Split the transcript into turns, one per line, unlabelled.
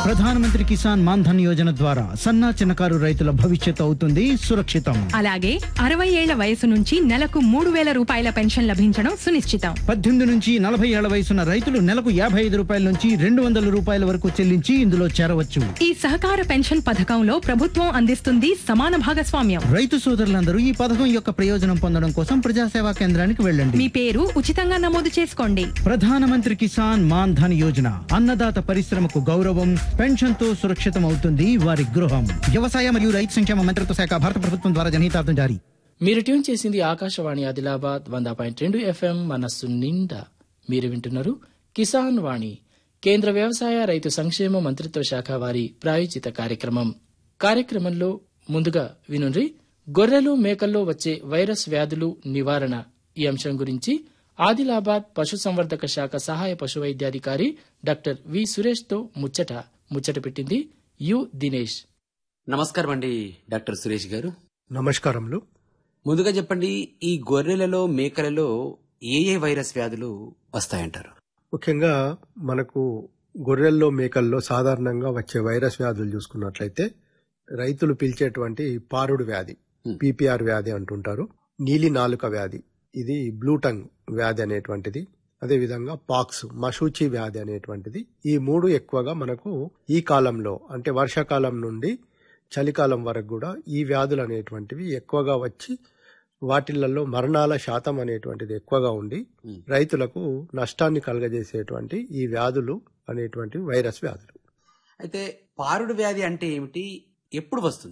ప్రధానమంత్రి కిసాన్ మాన్ ధన్ యోజన ద్వారా సన్నా చిన్నకారు రైతుల భవిష్యత్తు అవుతుంది సురక్షితం
అలాగే అరవై ఏళ్ల వయసు నుంచి నెలకు మూడు వేల రూపాయల పెన్షన్ లభించడం సునిశ్చితం
పద్దెనిమిది నుంచి నలభై ఏళ్ల వయసున్న రైతులు నెలకు యాభై ఐదు రూపాయల నుంచి రెండు వందల రూపాయల వరకు చెల్లించి ఇందులో చేరవచ్చు
ఈ సహకార పెన్షన్ పథకంలో ప్రభుత్వం అందిస్తుంది సమాన భాగస్వామ్యం
రైతు సోదరులందరూ ఈ పథకం యొక్క ప్రయోజనం పొందడం కోసం ప్రజాసేవా కేంద్రానికి వెళ్ళండి
మీ పేరు ఉచితంగా నమోదు చేసుకోండి
ప్రధానమంత్రి కిసాన్ మాన్ ధన్ యోజన అన్నదాత పరిశ్రమకు గౌరవం పెన్షన్ తో సురక్షితం అవుతుంది వారి గృహం వ్యవసాయ మరియు రైతు సంక్షేమ మంత్రిత్వ శాఖ భారత ప్రభుత్వం ద్వారా జనహితార్థం జారీ
మీరు ట్యూన్ చేసింది ఆకాశవాణి ఆదిలాబాద్ వంద పాయింట్ రెండు ఎఫ్ఎం మనస్సు నిండా మీరు వింటున్నారు కిసాన్ వాణి కేంద్ర వ్యవసాయ రైతు సంక్షేమ మంత్రిత్వ శాఖ వారి ప్రాయోజిత కార్యక్రమం కార్యక్రమంలో ముందుగా వినుండ్రి గొర్రెలు మేకల్లో వచ్చే వైరస్ వ్యాధులు నివారణ ఈ అంశం గురించి ఆదిలాబాద్ పశుసంవర్ధక శాఖ సహాయ పశు వైద్యాధికారి డాక్టర్ వి సురేష్ తో ముచ్చట ముచ్చట పెట్టింది యు దినేష్
నమస్కారం అండి డాక్టర్ సురేష్ గారు
నమస్కారములు
ముందుగా చెప్పండి ఈ గొర్రెలలో మేకలలో ఏ ఏ వైరస్ వ్యాధులు వస్తాయంటారు
ముఖ్యంగా మనకు గొర్రెల్లో మేకల్లో సాధారణంగా వచ్చే వైరస్ వ్యాధులు చూసుకున్నట్లయితే రైతులు పిలిచేటువంటి పారుడు వ్యాధి
Hmm.
పీపీఆర్ వ్యాధి అంటుంటారు నీలి నాలుక వ్యాధి ఇది బ్లూటంగ్ వ్యాధి అనేటువంటిది అదేవిధంగా పాక్స్ మషూచి వ్యాధి అనేటువంటిది ఈ మూడు ఎక్కువగా మనకు ఈ కాలంలో అంటే వర్షాకాలం నుండి చలికాలం వరకు కూడా ఈ వ్యాధులు అనేటువంటివి ఎక్కువగా వచ్చి వాటిలలో మరణాల శాతం అనేటువంటిది ఎక్కువగా ఉండి
Hmm.
రైతులకు నష్టాన్ని కలగజేసేటువంటి ఈ వ్యాధులు అనేటువంటి వైరస్ వ్యాధులు
అయితే పారుడు వ్యాధి అంటే ఏమిటి ఎప్పుడు వస్తుంది